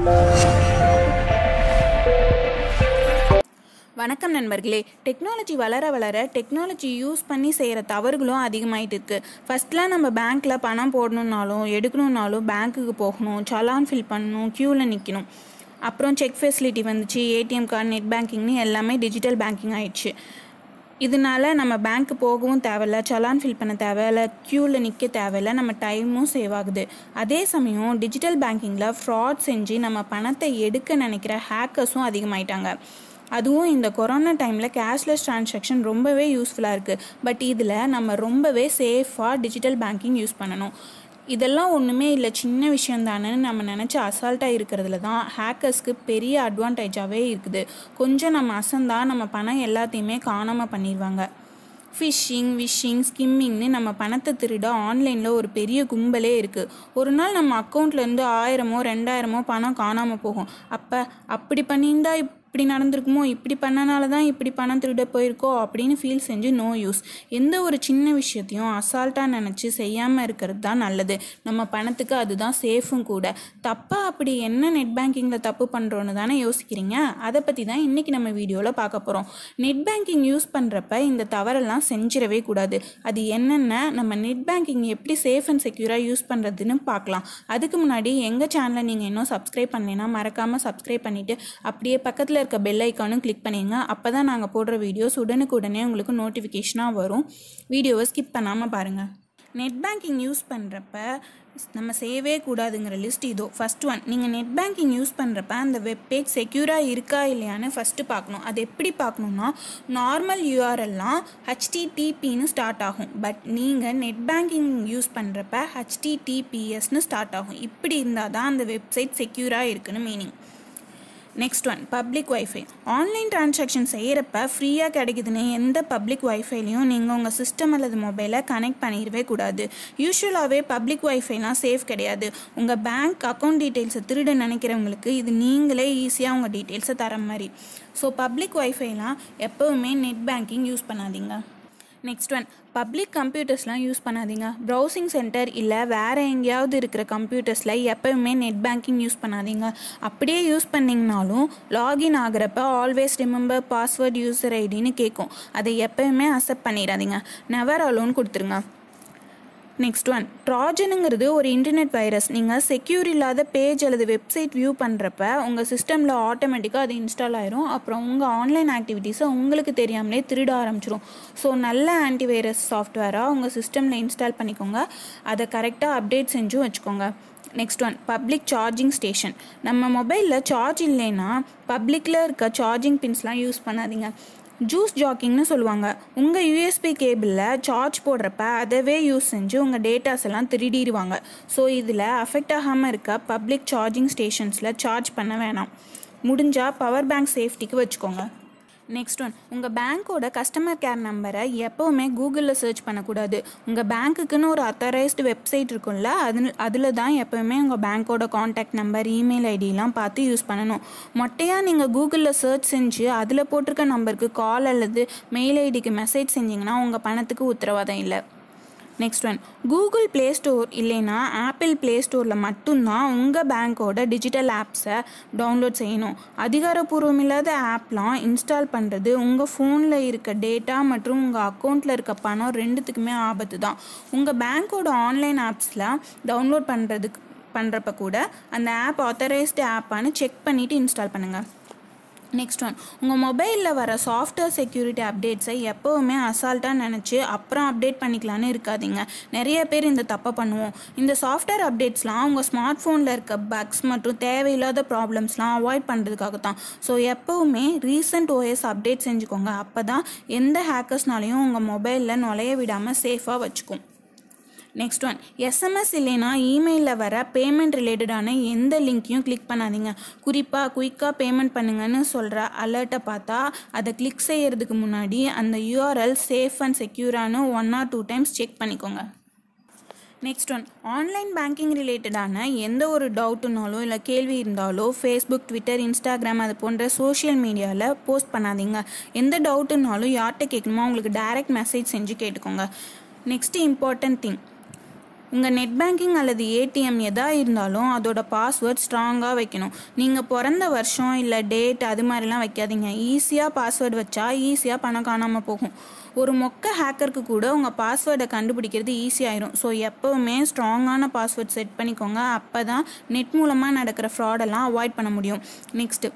வணக்கம் நண்பர்களே டெக்னாலஜி வளர வளர டெக்னாலஜி யூஸ் பண்ணி செய்கிற தவறுகளும் அதிகமாயிட்டு இருக்கு ஃபர்ஸ்ட்லாம் நம்ம பேங்க்கில் பணம் போடணுன்னாலும் எடுக்கணுன்னாலும் பேங்க்குக்கு போகணும் சலான் ஃபில் பண்ணணும் க்யூவில் நிற்கணும் அப்புறம் செக் ஃபெசிலிட்டி வந்துச்சு ஏடிஎம் கார்டு நெட் பேங்கிங்னு எல்லாமே டிஜிட்டல் பேங்கிங் ஆயிடுச்சு இதனால நம்ம பேங்க்கு போகவும் தேவையில்ல சலான் ஃபில் பண்ண தேவையில்ல க்யூவில் நிற்க தேவையில்ல நம்ம டைமும் சேவ் ஆகுது அதே சமயம் டிஜிட்டல் பேங்கிங்கில் ஃப்ராட் செஞ்சு நம்ம பணத்தை எடுக்க நினைக்கிற ஹேக்கர்ஸும் அதிகமாயிட்டாங்க அதுவும் இந்த கொரோனா டைமில் கேஷ்லெஸ் ட்ரான்சாக்ஷன் ரொம்பவே யூஸ்ஃபுல்லாக இருக்குது பட் இதில் நம்ம ரொம்பவே சேஃபாக டிஜிட்டல் பேங்கிங் யூஸ் பண்ணணும் இதெல்லாம் ஒன்றுமே இல்லை சின்ன விஷயம் தானேன்னு நம்ம நினச்சி அசால்ட்டாக இருக்கிறதுல தான் ஹேக்கர்ஸ்க்கு பெரிய அட்வான்டேஜாகவே இருக்குது கொஞ்சம் நம்ம அசந்தா நம்ம பணம் எல்லாத்தையுமே காணாமல் பண்ணிடுவாங்க ஃபிஷ்ஷிங் விஷிங் ஸ்கிம்மிங்னு நம்ம பணத்தை திருட ஆன்லைனில் ஒரு பெரிய கும்பலே இருக்குது ஒரு நாள் நம்ம அக்கௌண்ட்லேருந்து ஆயிரமோ ரெண்டாயிரமோ பணம் காணாமல் போகும் அப்போ அப்படி பண்ணியிருந்தா இப்படி நடந்திருக்குமோ இப்படி பண்ணனால தான் இப்படி பணம் திருட போயிருக்கோ அப்படின்னு ஃபீல் செஞ்சு நோ யூஸ் எந்த ஒரு சின்ன விஷயத்தையும் அசால்ட்டாக நினச்சி செய்யாமல் இருக்கிறது தான் நல்லது நம்ம பணத்துக்கு அதுதான் சேஃபும் கூட தப்பாக அப்படி என்ன நெட் பேங்கிங்கில் தப்பு பண்ணுறோன்னு தானே யோசிக்கிறீங்க அதை பற்றி தான் இன்றைக்கி நம்ம வீடியோவில் பார்க்க போகிறோம் நெட் பேங்கிங் யூஸ் பண்ணுறப்ப இந்த தவறெல்லாம் செஞ்சிடவே கூடாது அது என்னென்ன நம்ம நெட் பேங்கிங் எப்படி சேஃப் அண்ட் செக்யூராக யூஸ் பண்ணுறதுன்னு பார்க்கலாம் அதுக்கு முன்னாடி எங்கள் சேனலை நீங்கள் இன்னும் சப்ஸ்கிரைப் பண்ணலைன்னா மறக்காமல் சப்ஸ்கிரைப் பண்ணிவிட்டு அப்படியே பக்கத்தில் இருக்க பெல் ஐக்கானும் கிளிக் பண்ணிங்க அப்போ தான் நாங்கள் போடுற வீடியோஸ் உடனுக்குடனே உங்களுக்கு நோட்டிஃபிகேஷனாக வரும் வீடியோவை ஸ்கிப் பண்ணாமல் பாருங்கள் நெட் பேங்கிங் யூஸ் பண்ணுறப்ப நம்ம செய்யவே கூடாதுங்கிற லிஸ்ட் இதோ ஃபஸ்ட் ஒன் நீங்கள் நெட் பேங்கிங் யூஸ் பண்ணுறப்ப அந்த வெப்பேஜ் செக்யூராக இருக்கா இல்லையான்னு ஃபஸ்ட்டு பார்க்கணும் அது எப்படி பார்க்கணுன்னா நார்மல் யூஆர்எல்லாம் ஹெச்டிடிபின்னு ஸ்டார்ட் ஆகும் பட் நீங்கள் நெட் பேங்கிங் யூஸ் பண்ணுறப்ப ஹெச்டிடிபிஎஸ்னு ஸ்டார்ட் ஆகும் இப்படி இருந்தால் தான் அந்த வெப்சைட் செக்யூராக இருக்குன்னு meaning next one public WiFi online transaction செய்கிறப்ப ஃப்ரீயாக கிடைக்குதுன்னு எந்த பப்ளிக் ஒய்ஃபைலையும் நீங்கள் உங்கள் சிஸ்டம் அல்லது மொபைலை கனெக்ட் பண்ணிடவே கூடாது யூஸ்வலாகவே பப்ளிக் ஒய்ஃபைலாம் சேஃப் கிடையாது உங்கள் பேங்க் அக்கௌண்ட் டீட்டெயில்ஸை திருட நினைக்கிறவங்களுக்கு இது நீங்களே ஈஸியாக உங்கள் டீட்டெயில்ஸை தர மாதிரி ஸோ பப்ளிக் ஒய்ஃபைலாம் எப்போவுமே நெட் பேங்கிங் யூஸ் பண்ணாதீங்க நெக்ஸ்ட் ஒன் பப்ளிக் கம்ப்யூட்டர்ஸ்லாம் யூஸ் பண்ணாதீங்க ப்ரௌசிங் சென்டர் இல்லை வேறு எங்கேயாவது இருக்கிற கம்ப்யூட்டர்ஸில் எப்போயுமே நெட் பேங்கிங் யூஸ் பண்ணாதீங்க அப்படியே யூஸ் பண்ணிங்கனாலும் லாகின் ஆகிறப்ப ஆல்வேஸ் ரிமெம்பர் பாஸ்வேர்ட் யூசர் ஐடின்னு கேட்கும் அதை எப்போயுமே அக்செப்ட் பண்ணிடாதீங்க நெவர் அலோன் கொடுத்துருங்க நெக்ஸ்ட் ஒன் ட்ராஜனுங்கிறது ஒரு இன்டர்நெட் வைரஸ் நீங்கள் செக்யூர் இல்லாத பேஜ் அல்லது வெப்சைட் வியூ பண்ணுறப்ப உங்கள் சிஸ்டமில் ஆட்டோமேட்டிக்காக அது இன்ஸ்டால் ஆயிரும் அப்புறம் உங்கள் ஆன்லைன் ஆக்டிவிட்டீஸை உங்களுக்கு தெரியாமலே திருட ஆரம்பிச்சிரும் ஸோ நல்ல ஆன்டிவைரஸ் சாஃப்ட்வேராக உங்கள் சிஸ்டமில் இன்ஸ்டால் பண்ணிக்கோங்க அதை கரெக்டாக அப்டேட் செஞ்சும் வச்சுக்கோங்க next one public charging station நம்ம மொபைலில் சார்ஜ் இல்லைன்னா பப்ளிக்கில் இருக்க சார்ஜிங் பின்ஸ்லாம் யூஸ் பண்ணாதீங்க ஜூஸ் ஜாக்கிங்னு சொல்லுவாங்க உங்கள் யூஎஸ்பி கேபிளில் சார்ஜ் போடுறப்ப அதவே யூஸ் செஞ்சு உங்கள் டேட்டாஸ் எல்லாம் திருடிடுவாங்க ஸோ இதில் அஃபெக்ட் ஆகாமல் இருக்க பப்ளிக் சார்ஜிங் ஸ்டேஷன்ஸில் சார்ஜ் பண்ண வேணாம் முடிஞ்சால் பவர் பேங்க் சேஃப்டிக்கு வச்சுக்கோங்க நெக்ஸ்ட் ஒன் உங்கள் பேங்க்கோட கஸ்டமர் கேர் நம்பரை எப்போவுமே கூகுளில் சர்ச் பண்ணக்கூடாது உங்கள் பேங்க்குக்குன்னு ஒரு அத்தரைஸ்டு வெப்சைட் இருக்கும்ல அது அதில் தான் எப்போவுமே உங்கள் பேங்க்கோட காண்டாக்ட் நம்பர் இமெயில் ஐடிலாம் பார்த்து யூஸ் பண்ணணும் மொட்டையாக நீங்கள் கூகுளில் சர்ச் செஞ்சு அதில் போட்டிருக்க நம்பருக்கு கால் அல்லது மெயில் ஐடிக்கு மெசேஜ் செஞ்சிங்கன்னா உங்கள் பணத்துக்கு உத்தரவாதம் இல்லை next one Google play store இல்லைன்னா ஆப்பிள் ப்ளே ஸ்டோரில் மட்டும்தான் உங்கள் பேங்க்கோட டிஜிட்டல் ஆப்ஸை டவுன்லோட் செய்யணும் அதிகாரப்பூர்வம் இல்லாத ஆப்லாம் இன்ஸ்டால் பண்ணுறது உங்கள் ஃபோனில் இருக்க டேட்டா மற்றும் உங்கள் அக்கௌண்ட்டில் இருக்க பணம் ரெண்டுத்துக்குமே ஆபத்து தான் உங்கள் பேங்க்கோட ஆன்லைன் ஆப்ஸில் டவுன்லோட் பண்ணுறதுக்கு பண்ணுறப்ப கூட அந்த ஆப் ஆத்தரைஸ்டு ஆப்பான்னு செக் பண்ணிவிட்டு இன்ஸ்டால் பண்ணுங்கள் நெக்ஸ்ட் ஒன் உங்கள் மொபைலில் வர சாஃப்ட்வேர் செக்யூரிட்டி அப்டேட்ஸை எப்போவுமே அசால்ட்டாக நினச்சி அப்புறம் அப்டேட் பண்ணிக்கலான்னு இருக்காதீங்க நிறைய பேர் இந்த தப்பை பண்ணுவோம் இந்த சாஃப்ட்வேர் அப்டேட்ஸ்லாம் உங்கள் ஸ்மார்ட் ஃபோனில் இருக்க பக்ஸ் மற்றும் தேவையில்லாத ப்ராப்ளம்ஸ்லாம் அவாய்ட் பண்ணுறதுக்காக தான் ஸோ எப்போவுமே ரீசெண்ட் ஓஎஸ் அப்டேட் செஞ்சுக்கோங்க அப்போ தான் எந்த ஹேக்கர்ஸ்னாலையும் உங்கள் மொபைலில் நுழைய விடாமல் சேஃபாக வச்சுக்கும் நெக்ஸ்ட் ஒன் எஸ்எம்எஸ் இல்லைனா இமெயிலில் வர பேமெண்ட் ரிலேட்டடான எந்த லிங்க்கையும் கிளிக் பண்ணாதீங்க குறிப்பாக குயிக்காக பேமெண்ட் பண்ணுங்கன்னு சொல்கிற அலர்ட்டை பார்த்தா அதை கிளிக் செய்கிறதுக்கு முன்னாடி அந்த யூஆர்எல் சேஃப் அண்ட் செக்யூரானு one or two times check பண்ணிக்கோங்க நெக்ஸ்ட் ஒன் ஆன்லைன் பேங்கிங் ரிலேட்டடான எந்த ஒரு டவுட்டுனாலோ இல்லை கேள்வி இருந்தாலோ ஃபேஸ்புக் ட்விட்டர் இன்ஸ்டாகிராம் அது போன்ற சோஷியல் மீடியாவில் போஸ்ட் பண்ணாதீங்க எந்த டவுட்டுனாலும் யார்கிட்ட கேட்கணுமோ அவங்களுக்கு டைரக்ட் மெசேஜ் செஞ்சு கேட்டுக்கோங்க நெக்ஸ்ட் இம்பார்ட்டன்ட் திங் உங்கள் நெட் பேங்கிங் அல்லது ஏடிஎம் எதா இருந்தாலும் அதோட பாஸ்வேர்ட் ஸ்ட்ராங்காக வைக்கணும் நீங்கள் பிறந்த வருஷம் இல்லை டேட் அது மாதிரிலாம் வைக்காதீங்க ஈஸியாக பாஸ்வேர்டு வச்சா ஈஸியாக பணம் காணாமல் போகும் ஒரு மொக்க ஹேக்கருக்கு கூட உங்கள் பாஸ்வேர்டை கண்டுபிடிக்கிறது ஈஸியாயிரும் ஸோ எப்போவுமே ஸ்ட்ராங்கான பாஸ்வேர்ட் செட் பண்ணிக்கோங்க அப்போ தான் நெட் மூலமாக நடக்கிற ஃப்ராடெல்லாம் அவாய்ட் பண்ண முடியும் நெக்ஸ்ட்டு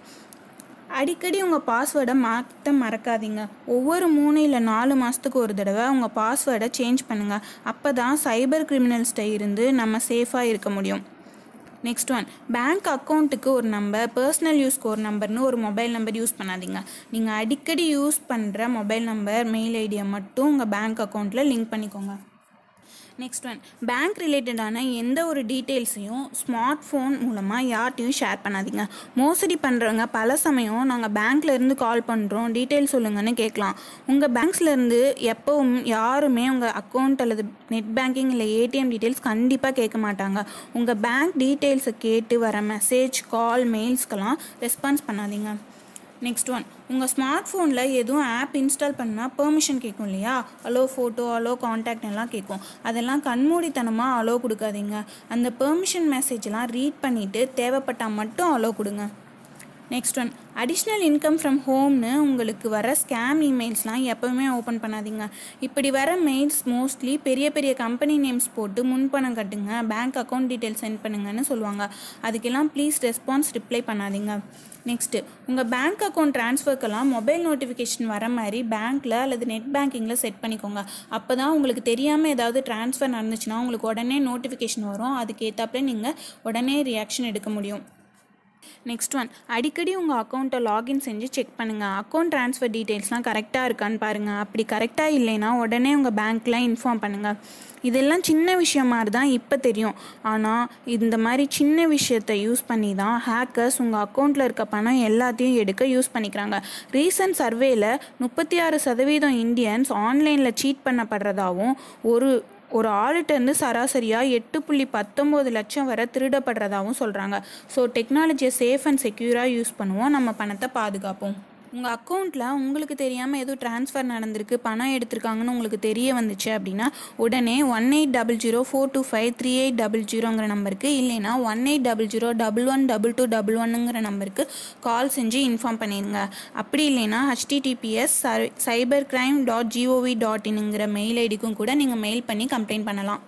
அடிக்கடி உங்கள் பாஸ்வேர்டை மாற்ற மறக்காதீங்க ஒவ்வொரு மூணு இல்லை நாலு மாதத்துக்கு ஒரு தடவை உங்கள் பாஸ்வேர்டை சேஞ்ச் பண்ணுங்கள் அப்போ தான் சைபர் கிரிமினல்ஸ்கிட்ட இருந்து நம்ம சேஃபாக இருக்க முடியும் நெக்ஸ்ட் ஒன் பேங்க் அக்கௌண்ட்டுக்கு ஒரு நம்பர் பர்சனல் யூஸ்க்கு ஒரு நம்பர்னு ஒரு மொபைல் நம்பர் யூஸ் பண்ணாதீங்க நீங்கள் அடிக்கடி யூஸ் பண்ணுற மொபைல் நம்பர் மெயில் ஐடியை மட்டும் உங்கள் பேங்க் அக்கௌண்ட்டில் லிங்க் பண்ணிக்கோங்க நெக்ஸ்ட் ஒன் பேங்க் ரிலேட்டடான எந்த ஒரு டீட்டெயில்ஸையும் ஸ்மார்ட் ஃபோன் மூலமாக யார்ட்டையும் ஷேர் பண்ணாதீங்க மோசடி பண்ணுறவங்க பல சமயம் நாங்கள் பேங்க்ல இருந்து கால் பண்ணுறோம் டீட்டெயில் சொல்லுங்கன்னு கேட்கலாம் உங்கள் பேங்க்ஸ்லேருந்து எப்பவும் யாருமே உங்கள் அக்கௌண்ட் அல்லது நெட் பேங்கிங் இல்லை ஏடிஎம் டீட்டெயில்ஸ் கண்டிப்பாக கேட்க மாட்டாங்க உங்கள் பேங்க் டீட்டெயில்ஸை கேட்டு வர மெசேஜ் கால் மெயில்ஸ்க்கெல்லாம் ரெஸ்பான்ஸ் பண்ணாதீங்க நெக்ஸ்ட் ஒன் உங்கள் ஸ்மார்ட் ஃபோனில் எதுவும் ஆப் இன்ஸ்டால் பண்ணால் பெர்மிஷன் கேட்கும் இல்லையா அலோ ஃபோட்டோ அலோ காண்டாக்ட் எல்லாம் கேட்கும் அதெல்லாம் கண்மூடித்தனமாக அலோ கொடுக்காதீங்க அந்த பெர்மிஷன் மெசேஜ்லாம் ரீட் பண்ணிவிட்டு தேவைப்பட்டால் மட்டும் அலோ கொடுங்க next one additional income from ஹோம்னு உங்களுக்கு வர ஸ்கேம் இமெயில்ஸ்லாம் எப்போவுமே ஓப்பன் பண்ணாதீங்க இப்படி வர மெயில்ஸ் மோஸ்ட்லி பெரிய பெரிய கம்பெனி நேம்ஸ் போட்டு முன்பணம் கட்டுங்க பேங்க் அக்கௌண்ட் டீட்டெயில் சென்ட் பண்ணுங்கன்னு சொல்லுவாங்க அதுக்கெல்லாம் ப்ளீஸ் ரெஸ்பான்ஸ் ரிப்ளை பண்ணாதீங்க நெக்ஸ்ட்டு உங்கள் பேங்க் அக்கௌண்ட் ட்ரான்ஸ்ஃபர்க்கெல்லாம் மொபைல் நோட்டிஃபிகேஷன் வர மாதிரி பேங்க்கில் அல்லது நெட் பேங்கிங்கில் செட் பண்ணிக்கோங்க அப்போ தான் உங்களுக்கு தெரியாமல் ஏதாவது ட்ரான்ஸ்ஃபர் நடந்துச்சுன்னா உங்களுக்கு உடனே நோட்டிஃபிகேஷன் வரும் அதுக்கு ஏற்றாப்புல நீங்கள் உடனே ரியாக்ஷன் எடுக்க முடியும் நெக்ஸ்ட் ஒன் அடிக்கடி உங்கள் அக்கௌண்ட்டை லாகின் செஞ்சு செக் பண்ணுங்கள் அக்கௌண்ட் ட்ரான்ஸ்ஃபர் டீட்டெயில்ஸ்லாம் கரெக்டாக இருக்கான்னு பாருங்கள் அப்படி கரெக்டாக இல்லைன்னா உடனே உங்கள் பேங்க்கில் இன்ஃபார்ம் பண்ணுங்கள் இதெல்லாம் சின்ன விஷயம் மாதிரி தான் இப்போ தெரியும் ஆனால் இந்த மாதிரி சின்ன விஷயத்தை யூஸ் பண்ணி தான் ஹேக்கர்ஸ் உங்கள் அக்கௌண்ட்டில் இருக்க பணம் எல்லாத்தையும் எடுக்க யூஸ் பண்ணிக்கிறாங்க ரீசன்ட் சர்வேல முப்பத்தி ஆறு சதவீதம் இந்தியன்ஸ் ஆன்லைனில் சீட் பண்ணப்படுறதாவும் ஒரு ஒரு ஆளுட்டேருந்து சராசரியாக எட்டு புள்ளி பத்தொம்போது லட்சம் வரை திருடப்படுறதாகவும் சொல்கிறாங்க ஸோ டெக்னாலஜியை சேஃப் அண்ட் செக்யூராக யூஸ் பண்ணுவோம் நம்ம பணத்தை பாதுகாப்போம் உங்கள் அக்கௌண்ட்டில் உங்களுக்கு தெரியாமல் எதுவும் ட்ரான்ஸ்ஃபர் நடந்திருக்கு பணம் எடுத்திருக்காங்கன்னு உங்களுக்கு தெரிய வந்துச்சு அப்படின்னா உடனே one eight double zero four two five three eight double ஜீரோங்கிற நம்பருக்கு இல்லைனா one eight double zero double one double two double ஒன்னுங்கிற நம்பருக்கு கால் செஞ்சு இன்ஃபார்ம் பண்ணிடுங்க அப்படி இல்லைனா HTTPS cyber crime dot GOV dot இனுங்கிற மெயில் ஐடிக்கும் கூட நீங்கள் மெயில் பண்ணி கம்ப்ளைண்ட் பண்ணலாம்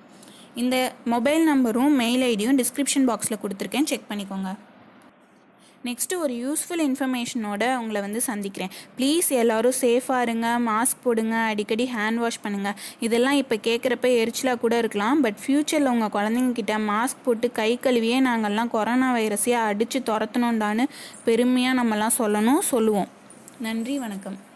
இந்த மொபைல் நம்பரும் மெயில் ஐடியும் டிஸ்கிரிப்ஷன் பாக்ஸில் கொடுத்துருக்கேன் செக் பண்ணிக்கோங்க நெக்ஸ்ட்டு ஒரு யூஸ்ஃபுல் இன்ஃபர்மேஷனோட உங்களை வந்து சந்திக்கிறேன் ப்ளீஸ் எல்லோரும் சேஃபாக இருங்க மாஸ்க் போடுங்க அடிக்கடி ஹேண்ட் வாஷ் பண்ணுங்கள் இதெல்லாம் இப்போ கேட்குறப்ப எரிச்சலாக கூட இருக்கலாம் பட் ஃப்யூச்சரில் உங்கள் குழந்தைங்கக்கிட்ட மாஸ்க் போட்டு கை கழுவியே நாங்கள்லாம் கொரோனா வைரஸையே அடித்து துரத்தணுண்டான்னு பெருமையாக நம்மலாம் சொல்லணும் சொல்லுவோம் நன்றி வணக்கம்